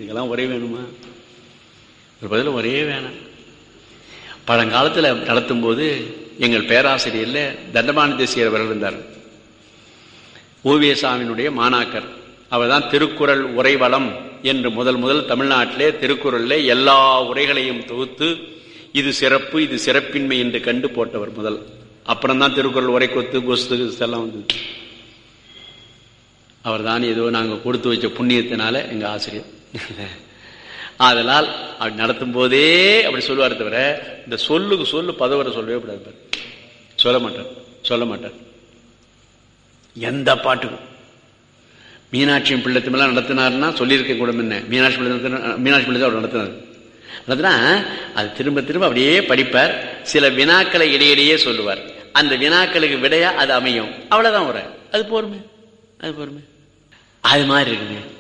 இதுக்கெல்லாம் ஒரே வேணுமா ஒரு பதில் ஒரே வேணாம் பழங்காலத்தில் நடத்தும் போது எங்கள் பேராசிரியர்ல தண்டபாணி தேசியர் அவர்கள் இருந்தார் ஓவியசாமியினுடைய மாணாக்கர் அவர் தான் திருக்குறள் உரைவளம் என்று முதல் முதல் தமிழ்நாட்டிலே திருக்குறள்ல எல்லா உரைகளையும் தொகுத்து இது சிறப்பு இது சிறப்பின்மை என்று கண்டு போட்டவர் முதல் அப்புறம் தான் திருக்குறள் உரை கொத்து கொஸ்து எல்லாம் வந்தது அவர் தான் ஏதோ நாங்கள் கொடுத்து வச்ச புண்ணியத்தினால எங்க ஆசிரியர் அதனால் அப்படி நடத்தும் போதே அப்படி சொல்லுவார் தவிர இந்த சொல்லுக்கு சொல்லு பதவரை சொல்லவே கூடாது பாரு. சொல்ல மாட்டார் சொல்ல மாட்டார் எந்த பாட்டுக்கும் மீனாட்சி பிள்ளைத்தமெல்லாம் நடத்தினார்னா சொல்லியிருக்க கூட என்ன மீனாட்சி பிள்ளை நடத்தினா- மீனாட்சி பிள்ளை தான் அவர் நடத்தினார் நடத்தினா அது திரும்ப திரும்ப அப்படியே படிப்பார் சில வினாக்களை இடையிடையே சொல்லுவார் அந்த வினாக்களுக்கு விடையா அது அமையும் அவ்வளவுதான் உரை அது போருமே அது போருமே அது மாதிரி இருக்குங்க